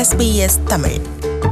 SBS Tamil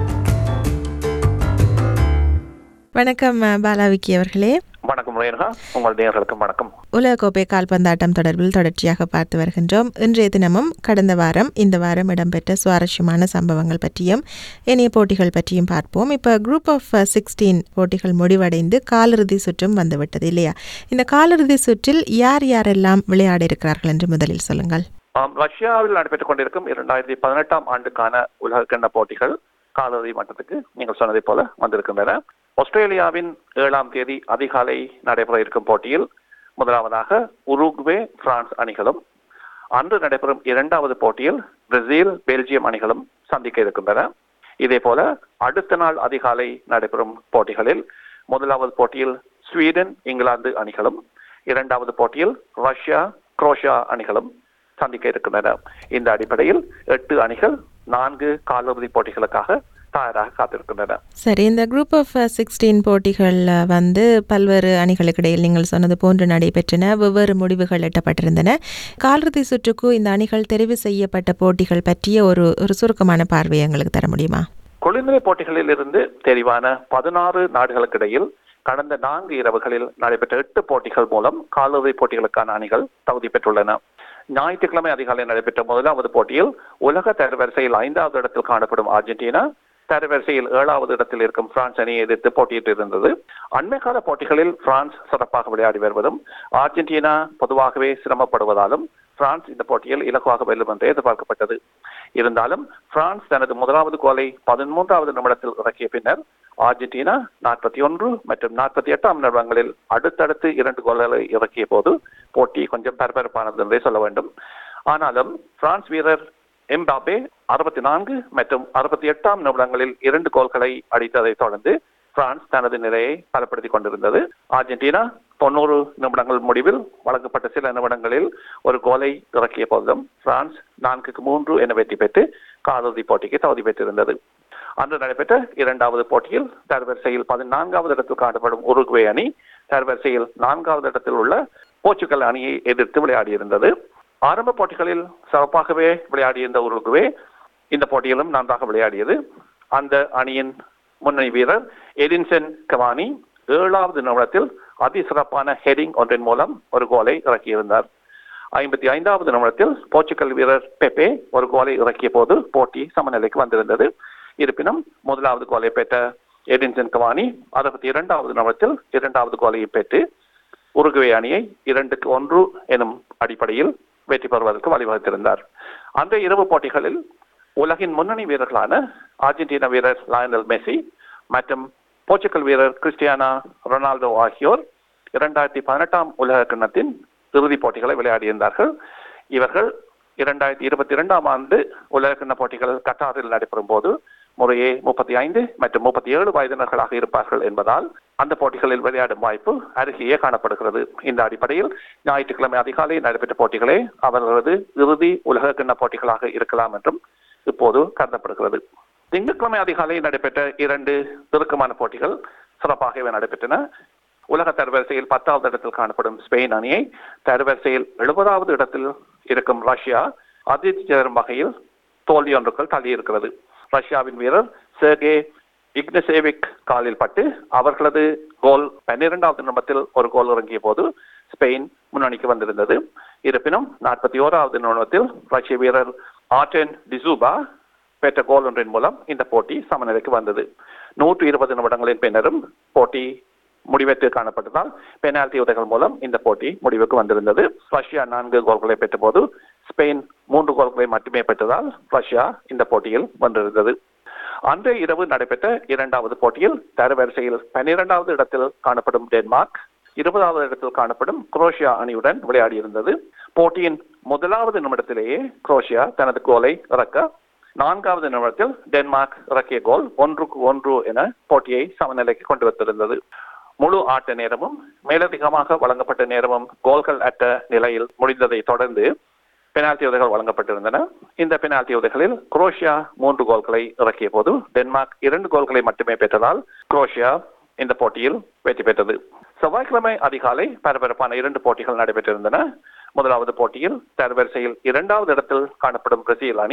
வணக்கம் அஹ், பாலாவிக்கி அவர்களே வணக்கம் ரேணுகா உங்கள் நேயர்களுக்கும் வணக்கம் உலகக்கோப்பை கால்பந்தாட்டம் தொடர்பில் தொடர்ச்சியாக பார்த்து வருகின்றோம் இன்றைய தினமும் கடந்த வாரம் இந்த வாரம் இடம்பெற்ற சுவாரஸ்யமான சம்பவங்கள் பற்றியும் இனிய போட்டிகள் பற்றியும் பார்ப்போம் இப்போ குரூப் ஆஃப் சிக்ஸ்டீன் போட்டிகள் முடிவடைந்து காலிறுதி சுற்றும் வந்துவிட்டது இல்லையா இந்த காலிறுதி சுற்றில் யார் யாரெல்லாம் விளையாட இருக்கிறார்கள் என்று முதலில் சொல்லுங்கள் ஆம், ரஷ்யாவில் நடைபெற்றுக் கொண்டிருக்கும் இரண்டாயிரத்தி பதினெட்டாம் ஆண்டுக்கான உலக கிண்ண போட்டிகள் காலிறுதி மட்டத்துக்கு நீங்கள் சொன்னதை போல வந்திருக்கின்றன ஆஸ்திரேலியாவின் ஏழாம் தேதி அதிகாலை நடைபெற இருக்கும் போட்டியில் முதலாவதாக உருகுவே பிரான்ஸ் அணிகளும் அன்று நடைபெறும் இரண்டாவது போட்டியில் பிரேசில் பெல்ஜியம் அணிகளும் சந்திக்க இருக்கின்றன இதே போல அடுத்த நாள் அதிகாலை நடைபெறும் போட்டிகளில் முதலாவது போட்டியில் ஸ்வீடன் இங்கிலாந்து அணிகளும் இரண்டாவது போட்டியில் ரஷ்யா குரோஷியா அணிகளும் சந்திக்க இருக்கின்றன இந்த அடிப்படையில் எட்டு அணிகள் நான்கு காலிறுதி போட்டிகளுக்காக தயாராக காத்திருக்கின்றன சரி இந்த குரூப் ஆஃப் சிக்ஸ்டீன் போட்டிகள் வந்து பல்வேறு அணிகளுக்கு இடையில் நீங்கள் சொன்னது போன்று நடைபெற்றன வெவ்வேறு முடிவுகள் எட்டப்பட்டிருந்தன காலிறுதி சுற்றுக்கு இந்த அணிகள் தெரிவு செய்யப்பட்ட போட்டிகள் பற்றிய ஒரு ஒரு சுருக்கமான பார்வையை எங்களுக்கு தர முடியுமா குளிர்நிலை போட்டிகளில் இருந்து தெரிவான பதினாறு நாடுகளுக்கிடையில் கடந்த நான்கு இரவுகளில் நடைபெற்ற எட்டு போட்டிகள் மூலம் காலிறுதி போட்டிகளுக்கான அணிகள் தகுதி பெற்றுள்ளன ஞாயிற்றுக்கிழமை அதிகாலை நடைபெற்ற முதலாவது போட்டியில் உலக தரவரிசையில் ஐந்தாவது இடத்தில் காணப்படும் அர்ஜென்டினா தரவரிசையில் ஏழாவது இடத்தில் இருக்கும் பிரான்ஸ் அணியை எதிர்த்து போட்டியிட்டு இருந்தது அண்மைக்கால போட்டிகளில் பிரான்ஸ் சிறப்பாக விளையாடி வருவதும் அர்ஜென்டினா பொதுவாகவே சிரமப்படுவதாலும் பிரான்ஸ் இந்த போட்டியில் இலகுவாக வெல்லும் என்று எதிர்பார்க்கப்பட்டது இருந்தாலும் பிரான்ஸ் தனது முதலாவது கோலை பதிமூன்றாவது நிமிடத்தில் இறக்கிய பின்னர் அர்ஜென்டினா நாற்பத்தி ஒன்று மற்றும் நாற்பத்தி எட்டாம் நிமிடங்களில் அடுத்தடுத்து இரண்டு கோல்களை இறக்கிய போது போட்டி கொஞ்சம் பரபரப்பானது என்றே சொல்ல வேண்டும் ஆனாலும் பிரான்ஸ் வீரர் எம்பாபே அறுபத்தி நான்கு மற்றும் அறுபத்தி எட்டாம் நிமிடங்களில் இரண்டு கோல்களை அடித்ததைத் தொடர்ந்து பிரான்ஸ் தனது நிலையை பலப்படுத்திக் கொண்டிருந்தது அர்ஜென்டினா தொண்ணூறு நிமிடங்கள் முடிவில் வழங்கப்பட்ட சில நிமிடங்களில் ஒரு கோலை இறக்கிய போதிலும் பிரான்ஸ் நான்குக்கு மூன்று என வெற்றி பெற்று காலிறுதி போட்டிக்கு தகுதி பெற்றிருந்தது அன்று நடைபெற்ற இரண்டாவது போட்டியில் தரவரிசையில் பதினான்காவது இடத்தில் காணப்படும் உருகுவே அணி தரவரிசையில் நான்காவது இடத்தில் உள்ள போர்ச்சுகல் அணியை எதிர்த்து விளையாடியிருந்தது ஆரம்ப போட்டிகளில் சிறப்பாகவே விளையாடியிருந்த உருகுவே இந்த போட்டியிலும் நன்றாக விளையாடியது அந்த அணியின் முன்னணி வீரர் எடின்சன் கவானி ஏழாவது நிமிடத்தில் அதிசிறப்பான ஹெடிங் ஒன்றின் மூலம் ஒரு கோலை இறக்கியிருந்தார் ஐம்பத்தி ஐந்தாவது நிமிடத்தில் போர்ச்சுகல் வீரர் பெப்பே ஒரு கோலை இறக்கிய போது போட்டி சமநிலைக்கு வந்திருந்தது இருப்பினும் முதலாவது கோலை பெற்ற எடின்சன் கவானி அறுபத்தி இரண்டாவது நிமிடத்தில் இரண்டாவது கோலையை பெற்று உருகுவே அணியை இரண்டுக்கு ஒன்று எனும் அடிப்படையில் வெற்றி பெறுவதற்கு வழிவகுத்திருந்தார் அந்த இரவு போட்டிகளில் உலகின் முன்னணி வீரர்களான அர்ஜென்டினா வீரர் லயனல் மெஸ்ஸி மற்றும் போர்ச்சுகல் வீரர் கிறிஸ்டியானா ரொனால்டோ ஆகியோர் இரண்டாயிரத்தி பதினெட்டாம் உலக கிண்ணத்தின் இறுதிப் போட்டிகளை விளையாடியிருந்தார்கள் இவர்கள் இரண்டாயிரத்தி இருபத்தி இரண்டாம் ஆண்டு உலக கிண்ண போட்டிகள் கட்டாரில் நடைபெறும் போது முறையே முப்பத்தி ஐந்து மற்றும் முப்பத்தி ஏழு வயதினர்களாக இருப்பார்கள் என்பதால் அந்த போட்டிகளில் விளையாடும் வாய்ப்பு அருகேயே காணப்படுகிறது இந்த அடிப்படையில் ஞாயிற்றுக்கிழமை அதிகாலை நடைபெற்ற போட்டிகளே அவர்களது இறுதி உலக கிண்ண போட்டிகளாக இருக்கலாம் என்றும் இப்போது கருதப்படுகிறது திங்கட்கிழமை அதிகாலை நடைபெற்ற இரண்டு நெருக்கமான போட்டிகள் சிறப்பாகவே நடைபெற்றன உலக தரவரிசையில் பத்தாவது இடத்தில் காணப்படும் ஸ்பெயின் அணியை தரவரிசையில் எழுபதாவது இடத்தில் இருக்கும் ரஷ்யா அதிர்ச்சி தரும் வகையில் தோல்வி ஒன்றுக்குள் தள்ளியிருக்கிறது ரஷ்யாவின் வீரர் செர்கே இக்னசேவிக் காலில் பட்டு அவர்களது கோல் பன்னிரெண்டாவது நிமிடத்தில் ஒரு கோல் இறங்கிய போது ஸ்பெயின் முன்னணிக்கு வந்திருந்தது இருப்பினும் நாற்பத்தி ஓராவது நிமிடத்தில் ரஷ்ய வீரர் ஆர்டென் டிசூபா பெற்ற கோல் ஒன்றின் மூலம் இந்த போட்டி சமநிலைக்கு வந்தது நூற்று இருபது நிமிடங்களின் பின்னரும் போட்டி முடிவெற்று காணப்பட்டதால் பெனால்டி உதைகள் மூலம் இந்த போட்டி முடிவுக்கு வந்திருந்தது ரஷ்யா நான்கு கோல்களை பெற்றபோது ஸ்பெயின் மூன்று கோல்களை மட்டுமே பெற்றதால் ரஷ்யா இந்த போட்டியில் வென்றிருந்தது அன்றைய இரவு நடைபெற்ற இரண்டாவது போட்டியில் தரவரிசையில் பன்னிரெண்டாவது இடத்தில் காணப்படும் டென்மார்க் இருபதாவது இடத்தில் காணப்படும் குரோஷியா அணியுடன் விளையாடியிருந்தது போட்டியின் முதலாவது நிமிடத்திலேயே குரோஷியா தனது கோலை இறக்க நான்காவது நிமிடத்தில் டென்மார்க் இறக்கிய கோல் ஒன்றுக்கு ஒன்று என போட்டியை சமநிலைக்கு கொண்டு வந்திருந்தது முழு ஆட்ட நேரமும் மேலதிகமாக வழங்கப்பட்ட நேரமும் கோல்கள் அற்ற நிலையில் முடிந்ததை தொடர்ந்து பெனால்டி உதைகள் வழங்கப்பட்டிருந்தன இந்த பெனால்டி உதைகளில் குரோஷியா மூன்று கோல்களை இறக்கிய போது டென்மார்க் இரண்டு கோல்களை மட்டுமே பெற்றதால் குரோஷியா இந்த போட்டியில் வெற்றி பெற்றது செவ்வாய்க்கிழமை அதிகாலை பரபரப்பான இரண்டு போட்டிகள் நடைபெற்றிருந்தன முதலாவது போட்டியில் தரவரிசையில் இரண்டாவது இடத்தில் காணப்படும் பிரேசில் அணி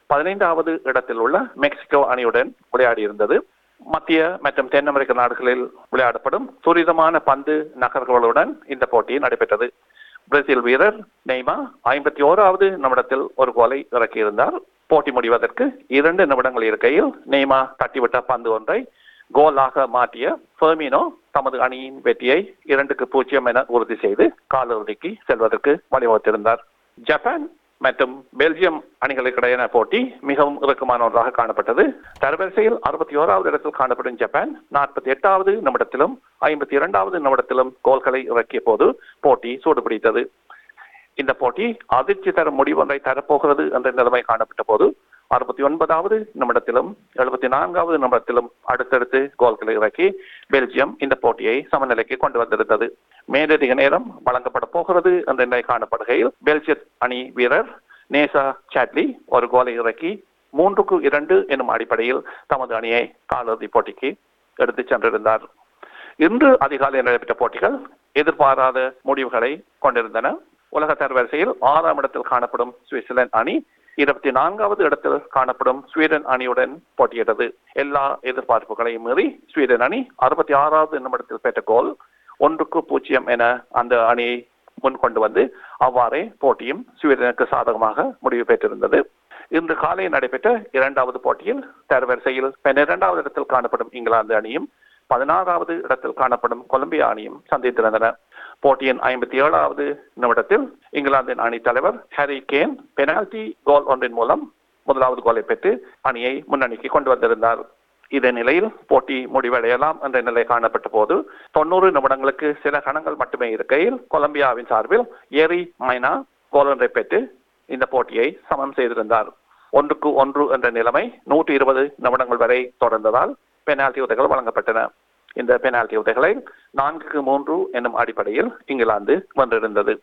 பதினைந்தாவது இடத்தில் உள்ள மெக்சிகோ அணியுடன் விளையாடியிருந்தது மத்திய மற்றும் தென் அமெரிக்க நாடுகளில் விளையாடப்படும் துரிதமான பந்து நகர்களுடன் இந்த போட்டி நடைபெற்றது பிரேசில் வீரர் நெய்மா ஐம்பத்தி ஓராவது நிமிடத்தில் ஒரு கோலை இறக்கியிருந்தார் போட்டி முடிவதற்கு இரண்டு நிமிடங்கள் இருக்கையில் நெய்மா தட்டிவிட்ட பந்து ஒன்றை கோலாக மாற்றிய ஃபெர்மினோ தமது அணியின் வெற்றியை இரண்டுக்கு பூஜ்ஜியம் என உறுதி செய்து காலிறுதிக்கு செல்வதற்கு வழிவகுத்திருந்தார் ஜப்பான் மற்றும் பெல்ஜியம் அணிகளுக்கிடையான போட்டி மிகவும் இறுக்கமான ஒன்றாக காணப்பட்டது தரவரிசையில் அறுபத்தி ஓராவது இடத்தில் காணப்படும் ஜப்பான் நாற்பத்தி எட்டாவது நிமிடத்திலும் ஐம்பத்தி இரண்டாவது நிமிடத்திலும் கோல்களை இறக்கிய போது போட்டி சூடுபிடித்தது இந்த போட்டி அதிர்ச்சி தரும் முடிவொன்றை தரப்போகிறது என்ற நிலைமை காணப்பட்ட போது அறுபத்தி ஒன்பதாவது நிமிடத்திலும் எழுபத்தி நான்காவது நிமிடத்திலும் அடுத்தடுத்து கோல்களை இறக்கி பெல்ஜியம் இந்த போட்டியை சமநிலைக்கு கொண்டு வந்திருந்தது மேலதிக நேரம் வழங்கப்பட போகிறது என்ற நிலை காணப்படுகையில் பெல்ஜிய அணி வீரர் நேசா சாட்லி ஒரு கோலை இறக்கி மூன்றுக்கு இரண்டு எனும் அடிப்படையில் தமது அணியை காலிறுதி போட்டிக்கு எடுத்துச் சென்றிருந்தார் இன்று அதிகாலை நடைபெற்ற போட்டிகள் எதிர்பாராத முடிவுகளை கொண்டிருந்தன உலக தரவரிசையில் ஆறாம் இடத்தில் காணப்படும் சுவிட்சர்லாந்து அணி இருபத்தி நான்காவது இடத்தில் காணப்படும் ஸ்வீடன் அணியுடன் போட்டியிட்டது எல்லா எதிர்பார்ப்புகளையும் மீறி ஸ்வீடன் அணி அறுபத்தி ஆறாவது நிமிடத்தில் பெற்ற கோல் ஒன்றுக்கு பூஜ்ஜியம் என அந்த அணியை முன் கொண்டு வந்து அவ்வாறே போட்டியும் ஸ்வீடனுக்கு சாதகமாக முடிவு பெற்றிருந்தது இன்று காலை நடைபெற்ற இரண்டாவது போட்டியில் தரவரிசையில் பன்னிரண்டாவது இடத்தில் காணப்படும் இங்கிலாந்து அணியும் பதினாறாவது இடத்தில் காணப்படும் கொலம்பியா அணியும் சந்தித்திருந்தன போட்டியின் ஐம்பத்தி ஏழாவது நிமிடத்தில் இங்கிலாந்தின் அணி தலைவர் ஹாரி கேன் பெனால்டி கோல் ஒன்றின் மூலம் முதலாவது கோலை பெற்று அணியை முன்னணிக்கு கொண்டு வந்திருந்தார் இதே நிலையில் போட்டி முடிவடையலாம் என்ற நிலை காணப்பட்ட போது தொண்ணூறு நிமிடங்களுக்கு சில கணங்கள் மட்டுமே இருக்கையில் கொலம்பியாவின் சார்பில் ஏரி மைனா கோல் ஒன்றை பெற்று இந்த போட்டியை சமன் செய்திருந்தார் ஒன்றுக்கு ஒன்று என்ற நிலைமை நூற்றி இருபது நிமிடங்கள் வரை தொடர்ந்ததால் பெனால்டி உதைகள் வழங்கப்பட்டன இந்த பெனால்டி உதைகளை நான்குக்கு மூன்று என்னும் அடிப்படையில் England வென்றிருந்தது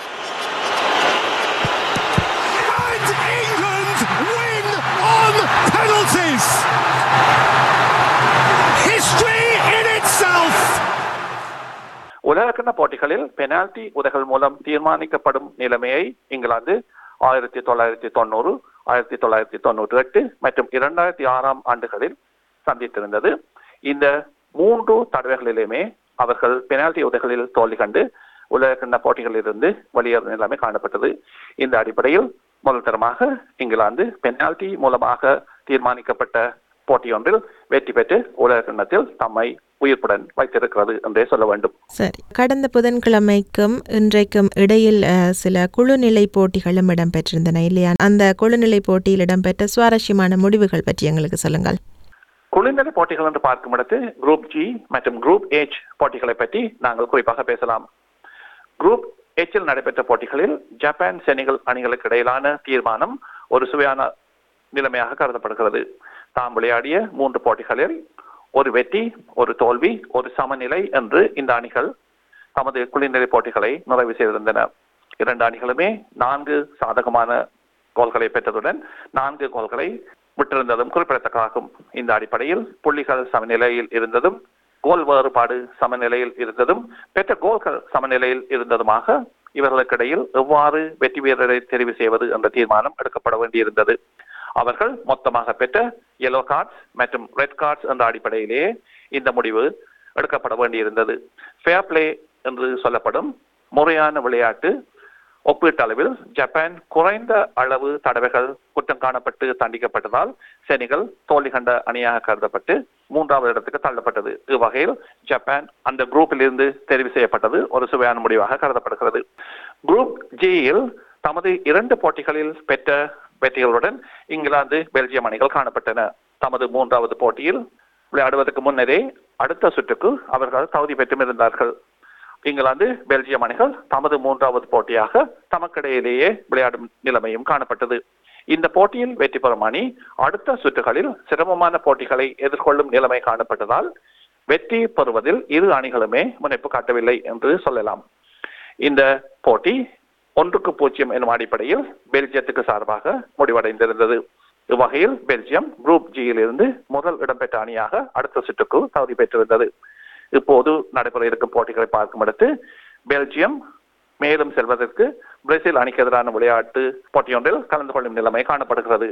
And England win on penalties! History in itself! உலகக்கிண்ண போட்டிகளில் பெனால்டி உதைகள் மூலம் தீர்மானிக்கப்படும் நிலைமையை இங்கிலாந்து ஆயிரத்தி தொள்ளாயிரத்தி தொண்ணூறு ஆயிரத்தி தொள்ளாயிரத்தி தொண்ணூற்றி எட்டு மற்றும் இரண்டாயிரத்தி ஆறாம் ஆண்டுகளில் சந்தித்திருந்தது இந்த மூன்று தடவைகளிலுமே அவர்கள் பெனால்டி உதைகளில் தோல்வி கண்டு உலகக்கிண்ண போட்டிகளிலிருந்து வெளியேறும் நிலைமை காணப்பட்டது இந்த அடிப்படையில் முதல் தரமாக இங்கிலாந்து பெனால்டி மூலமாக தீர்மானிக்கப்பட்ட போட்டியொன்றில் வெற்றி பெற்று உலகக்கிண்ணத்தில் தம்மை உயிர்ப்புடன் வைத்திருக்கிறது என்றே சொல்ல வேண்டும் சரி கடந்த புதன்கிழமைக்கும் இன்றைக்கும் இடையில் அஹ், சில குழுநிலை போட்டிகளும் இடம்பெற்றிருந்தன இல்லையா அந்த குழுநிலை போட்டியில் இடம்பெற்ற சுவாரஸ்யமான முடிவுகள் பற்றி எங்களுக்கு சொல்லுங்கள் குளிர்நிலை போட்டிகள் என்று பார்க்கும் இடத்து குரூப் ஜி மற்றும் குரூப் H போட்டிகளை பற்றி நாங்கள் குறிப்பாக பேசலாம் குரூப் எச்சில் நடைபெற்ற போட்டிகளில் ஜப்பான் செனிகல் அணிகளுக்கு இடையிலான தீர்மானம் ஒரு சுவையான நிலைமையாக கருதப்படுகிறது தாம் விளையாடிய மூன்று போட்டிகளில் ஒரு வெற்றி ஒரு தோல்வி ஒரு சமநிலை என்று இந்த அணிகள் தமது குளிர்நிலை போட்டிகளை நிறைவு செய்திருந்தன இரண்டு அணிகளுமே நான்கு சாதகமான கோல்களை பெற்றதுடன் நான்கு கோல்களை விட்டிருந்ததும் குறிப்பிடத்தக்கதாகும் இந்த அடிப்படையில் புள்ளிகள் சமநிலையில் இருந்ததும் கோல் வேறுபாடு சமநிலையில் இருந்ததும் பெற்ற கோல்கள் சமநிலையில் இருந்ததுமாக இவர்களுக்கிடையில் எவ்வாறு வெற்றி வீரரை தெரிவு செய்வது என்ற தீர்மானம் எடுக்கப்பட வேண்டியிருந்தது அவர்கள் மொத்தமாக பெற்ற yellow கார்ட்ஸ் மற்றும் ரெட் கார்ட்ஸ் என்ற அடிப்படையிலேயே இந்த முடிவு எடுக்கப்பட வேண்டியிருந்தது ஃபேர் பிளே என்று சொல்லப்படும் முறையான விளையாட்டு ஒப்பீட்டளவில் ஜப்பான் குறைந்த அளவு தடவைகள் குற்றம் காணப்பட்டு தண்டிக்கப்பட்டதால் செனிகள் தோல்வி கண்ட அணியாக கருதப்பட்டு மூன்றாவது இடத்துக்கு தள்ளப்பட்டது இவ்வகையில் ஜப்பான் அந்த குரூப்பில் இருந்து தெரிவு செய்யப்பட்டது ஒரு சுவையான முடிவாக கருதப்படுகிறது குரூப் ஜியில் தமது இரண்டு போட்டிகளில் பெற்ற வெற்றிகளுடன் இங்கிலாந்து பெல்ஜியம் அணிகள் காணப்பட்டன தமது மூன்றாவது போட்டியில் விளையாடுவதற்கு முன்னரே அடுத்த சுற்றுக்கு அவர்கள் தகுதி பெற்றும் இருந்தார்கள் இங்கிலாந்து பெல்ஜியம் அணிகள் தமது மூன்றாவது போட்டியாக தமக்கிடையிலேயே விளையாடும் நிலைமையும் காணப்பட்டது இந்த போட்டியில் வெற்றி பெறும் அணி அடுத்த சுற்றுகளில் சிரமமான போட்டிகளை எதிர்கொள்ளும் நிலைமை காணப்பட்டதால் வெற்றி பெறுவதில் இரு அணிகளுமே முனைப்பு காட்டவில்லை என்று சொல்லலாம் இந்த போட்டி ஒன்றுக்கு பூஜ்ஜியம் எனும் அடிப்படையில் பெல்ஜியத்துக்கு சார்பாக முடிவடைந்திருந்தது இவ்வகையில் பெல்ஜியம் குரூப் ஜியில் இருந்து முதல் இடம்பெற்ற அணியாக அடுத்த சுற்றுக்கு தகுதி பெற்றிருந்தது இப்போது நடைபெற இருக்கும் போட்டிகளை பார்க்கும் இடத்து பெல்ஜியம் மேலும் செல்வதற்கு பிரேசில் அணிக்கு எதிரான விளையாட்டு போட்டியொன்றில் கலந்து கொள்ளும் நிலைமை காணப்படுகிறது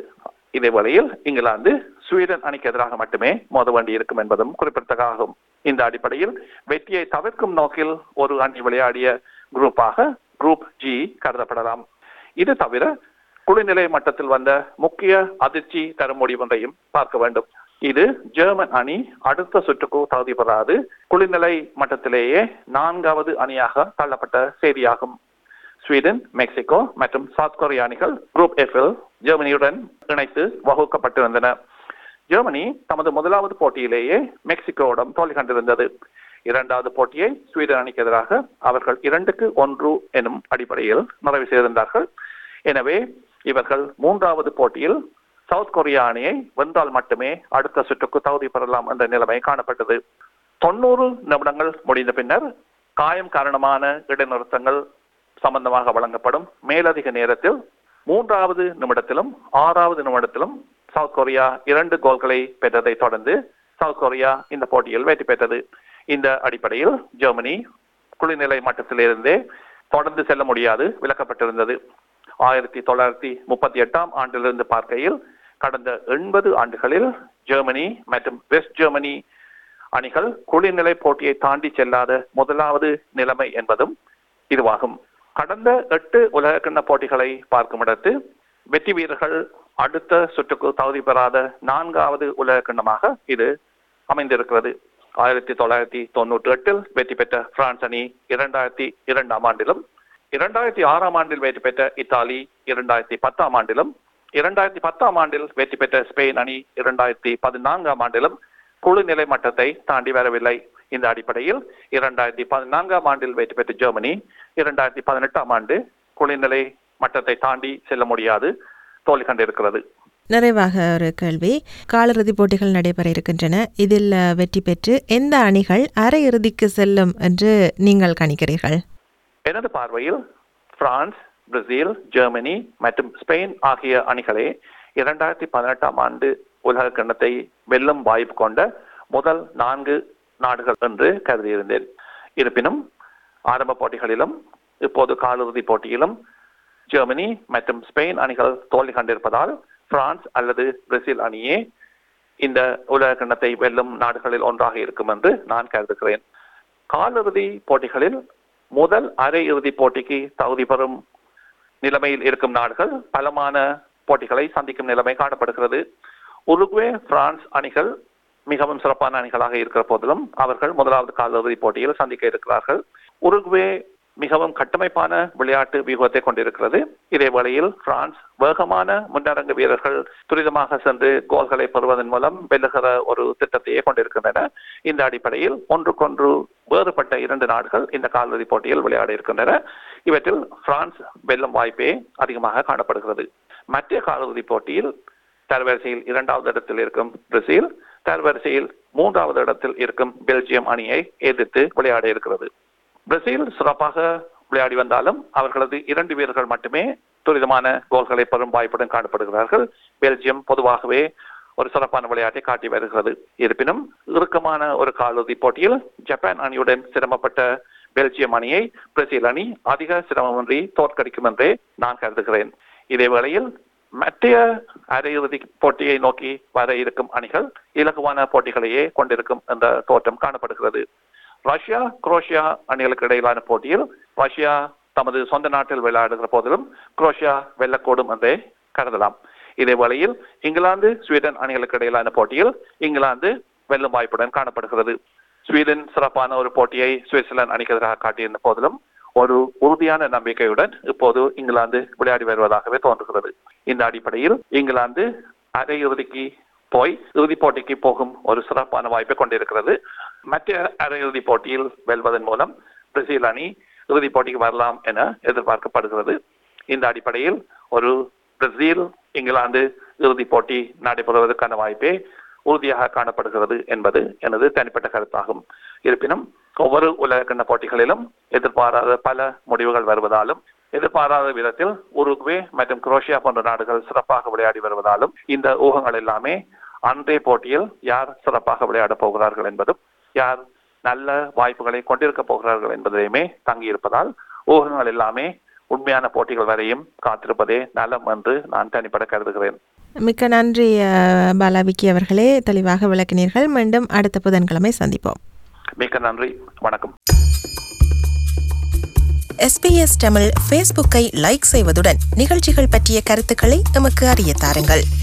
இதே வேளையில் இங்கிலாந்து ஸ்வீடன் அணிக்கு எதிராக மட்டுமே மோத வேண்டி இருக்கும் என்பதும் குறிப்பிடத்தக்காகும் இந்த அடிப்படையில் வெற்றியை தவிர்க்கும் நோக்கில் ஒரு அணி விளையாடிய குரூப்பாக குரூப் ஜி கருதப்படலாம் இது தவிர குளிர்நிலை மட்டத்தில் வந்த முக்கிய அதிர்ச்சி தரும் முடிவொன்றையும் பார்க்க வேண்டும் இது ஜெர்மன் அணி அடுத்த சுற்றுக்கு தகுதி பெறாது குளிர்நிலை மட்டத்திலேயே நான்காவது அணியாக தள்ளப்பட்ட செய்தியாகும் ஸ்வீடன் மெக்சிகோ மற்றும் சவுத் கொரிய அணிகள் குரூப் எஃப்இல் ஜெர்மனியுடன் இணைத்து வகுக்கப்பட்டிருந்தன ஜெர்மனி தமது முதலாவது போட்டியிலேயே மெக்சிகோவிடம் தோல்வி கண்டிருந்தது இரண்டாவது போட்டியை ஸ்வீடன் அணிக்கு எதிராக அவர்கள் இரண்டுக்கு ஒன்று எனும் அடிப்படையில் நிறைவு செய்திருந்தார்கள் எனவே இவர்கள் மூன்றாவது போட்டியில் சவுத் கொரியா அணியை வென்றால் மட்டுமே அடுத்த சுற்றுக்கு தகுதி பெறலாம் என்ற நிலைமை காணப்பட்டது தொண்ணூறு நிமிடங்கள் முடிந்த பின்னர் காயம் காரணமான இடைநிறுத்தங்கள் சம்பந்தமாக வழங்கப்படும் மேலதிக நேரத்தில் மூன்றாவது நிமிடத்திலும் ஆறாவது நிமிடத்திலும் சவுத் கொரியா இரண்டு கோல்களை பெற்றதை தொடர்ந்து சவுத் கொரியா இந்த போட்டியில் வெற்றி பெற்றது இந்த அடிப்படையில் ஜெர்மனி குளிர்நிலை மட்டத்திலிருந்தே தொடர்ந்து செல்ல முடியாது விலக்கப்பட்டிருந்தது ஆயிரத்தி தொள்ளாயிரத்தி முப்பத்தி எட்டாம் ஆண்டிலிருந்து பார்க்கையில் கடந்த எண்பது ஆண்டுகளில் ஜெர்மனி மற்றும் வெஸ்ட் ஜெர்மனி அணிகள் குளிர்நிலை போட்டியை தாண்டி செல்லாத முதலாவது நிலைமை என்பதும் இதுவாகும் கடந்த எட்டு உலகக்கிண்ண போட்டிகளை பார்க்கும் இடத்து வெற்றி வீரர்கள் அடுத்த சுற்றுக்கு தகுதி பெறாத நான்காவது உலகக்கிண்ணமாக இது அமைந்திருக்கிறது ஆயிரத்தி தொள்ளாயிரத்தி தொண்ணூற்றி எட்டில் வெற்றி பெற்ற பிரான்ஸ் அணி இரண்டாயிரத்தி இரண்டாம் ஆண்டிலும் இரண்டாயிரத்தி ஆறாம் ஆண்டில் வெற்றி பெற்ற இத்தாலி இரண்டாயிரத்தி பத்தாம் ஆண்டிலும் இரண்டாயிரத்தி பத்தாம் ஆண்டில் வெற்றி பெற்ற ஸ்பெயின் அணி இரண்டாயிரத்தி பதினான்காம் ஆண்டிலும் குழு நிலை மட்டத்தை தாண்டி வரவில்லை இந்த அடிப்படையில் இரண்டாயிரத்தி பதினான்காம் ஆண்டில் வெற்றி பெற்ற ஜெர்மனி இரண்டாயிரத்தி பதினெட்டாம் ஆண்டு குளிர்நிலை மட்டத்தை தாண்டி செல்ல முடியாது தோல்வி கண்டிருக்கிறது நிறைவாக ஒரு கேள்வி காலிறுதிப் போட்டிகள் நடைபெற இருக்கின்றன இதில் அஹ், வெற்றி பெற்று எந்த அணிகள் அரையிறுதிக்கு செல்லும் என்று நீங்கள் கணிக்கிறீர்கள் எனது பார்வையில் பிரான்ஸ் பிரேசில் ஜெர்மனி மற்றும் ஸ்பெயின் ஆகிய அணிகளே இரண்டாயிரத்தி பதினெட்டாம் ஆண்டு உலக கிண்ணத்தை வெல்லும் வாய்ப்பு கொண்ட முதல் நான்கு நாடுகள் என்று கருதியிருந்தேன் இருப்பினும் ஆரம்ப போட்டிகளிலும் இப்போது காலிறுதி போட்டியிலும் ஜெர்மனி மற்றும் ஸ்பெயின் அணிகள் தோல்வி கண்டிருப்பதால் பிரான்ஸ் அல்லது பிரேசில் அணியே இந்த உலக கிண்ணத்தை வெல்லும் நாடுகளில் ஒன்றாக இருக்கும் என்று நான் கருதுகிறேன் காலிறுதி போட்டிகளில் முதல் அரை இறுதி போட்டிக்கு தகுதி பெறும் நிலைமையில் இருக்கும் நாடுகள் பலமான போட்டிகளை சந்திக்கும் நிலைமை காணப்படுகிறது உருகுவே பிரான்ஸ் அணிகள் மிகவும் சிறப்பான அணிகளாக இருக்கிற போதிலும் அவர்கள் முதலாவது காலிறுதி போட்டியில் சந்திக்க இருக்கிறார்கள் உருகுவே மிகவும் கட்டமைப்பான விளையாட்டு வியூகத்தை கொண்டிருக்கிறது இதே வேளையில் பிரான்ஸ் வேகமான முன்னரங்கு வீரர்கள் துரிதமாக சென்று கோல்களை பெறுவதன் மூலம் வெல்லுகிற ஒரு திட்டத்தையே கொண்டிருக்கின்றன இந்த அடிப்படையில் ஒன்றுக்கொன்று வேறுபட்ட இரண்டு நாடுகள் இந்த காலிறுதி போட்டியில் விளையாட இருக்கின்றன இவற்றில் பிரான்ஸ் வெல்லும் வாய்ப்பே அதிகமாக காணப்படுகிறது மற்ற காலிறுதி போட்டியில் தரவரிசையில் இரண்டாவது இடத்தில் இருக்கும் பிரேசில் தரவரிசையில் மூன்றாவது இடத்தில் இருக்கும் பெல்ஜியம் அணியை எதிர்த்து விளையாட இருக்கிறது பிரேசில் சிறப்பாக விளையாடி வந்தாலும் அவர்களது இரண்டு வீரர்கள் மட்டுமே துரிதமான கோல்களை பெறும் வாய்ப்புடன் காணப்படுகிறார்கள் பெல்ஜியம் பொதுவாகவே ஒரு சிறப்பான விளையாட்டை காட்டி வருகிறது இருப்பினும் இறுக்கமான ஒரு காலிறுதி போட்டியில் ஜப்பான் அணியுடன் சிரமப்பட்ட பெல்ஜியம் அணியை பிரேசில் அணி அதிக சிரமமின்றி தோற்கடிக்கும் என்றே நான் கருதுகிறேன் இதே வேளையில் மற்ற அரையிறுதி போட்டியை நோக்கி வர இருக்கும் அணிகள் இலகுவான போட்டிகளையே கொண்டிருக்கும் என்ற தோற்றம் காணப்படுகிறது ரஷ்யா குரோஷியா அணிகளுக்கு இடையிலான போட்டியில் ரஷ்யா தமது சொந்த நாட்டில் விளையாடுகிற போதிலும் குரோஷியா வெல்லக்கூடும் என்றே கருதலாம் இதே வேளையில் இங்கிலாந்து ஸ்வீடன் அணிகளுக்கு இடையிலான போட்டியில் இங்கிலாந்து வெல்லும் வாய்ப்புடன் காணப்படுகிறது ஸ்வீடன் சிறப்பான ஒரு போட்டியை சுவிட்சர்லாந்து அணிக்கு எதிராக காட்டியிருந்த போதிலும் ஒரு உறுதியான நம்பிக்கையுடன் இப்போது இங்கிலாந்து விளையாடி வருவதாகவே தோன்றுகிறது இந்த அடிப்படையில் இங்கிலாந்து அரையிறுதிக்கு போய் இறுதிப் போட்டிக்கு போகும் ஒரு சிறப்பான வாய்ப்பை கொண்டிருக்கிறது மற்ற அரையிறுதி போட்டியில் வெல்வதன் மூலம் பிரேசில் அணி இறுதிப் போட்டிக்கு வரலாம் என எதிர்பார்க்கப்படுகிறது இந்த அடிப்படையில் ஒரு பிரேசில் இங்கிலாந்து இறுதிப் போட்டி நடைபெறுவதற்கான வாய்ப்பே உறுதியாக காணப்படுகிறது என்பது எனது தனிப்பட்ட கருத்தாகும் இருப்பினும் ஒவ்வொரு உலகக்கிண்ண போட்டிகளிலும் எதிர்பாராத பல முடிவுகள் வருவதாலும் எதிர்பாராத விதத்தில் உருகுவே மற்றும் குரோஷியா போன்ற நாடுகள் சிறப்பாக விளையாடி வருவதாலும் இந்த ஊகங்கள் எல்லாமே அன்றைய போட்டியில் யார் சிறப்பாக விளையாடப் போகிறார்கள் என்பதும் யார் நல்ல வாய்ப்புகளை கொண்டிருக்க போகிறார்கள் என்பதையுமே தங்கியிருப்பதால் ஊகங்கள் எல்லாமே உண்மையான போட்டிகள் வரையும் காத்திருப்பதே நலம் என்று நான் தனிப்பட கருதுகிறேன் மிக்க நன்றி அஹ், பாலாவிக்கி அவர்களே தெளிவாக விளக்கினீர்கள் மீண்டும் அடுத்த புதன்கிழமை சந்திப்போம் மிக்க நன்றி வணக்கம் எஸ்பிஎஸ் தமிழ் ஃபேஸ்புக்கை லைக் செய்வதுடன் நிகழ்ச்சிகள் பற்றிய கருத்துக்களை எமக்கு அறிய தாருங்கள்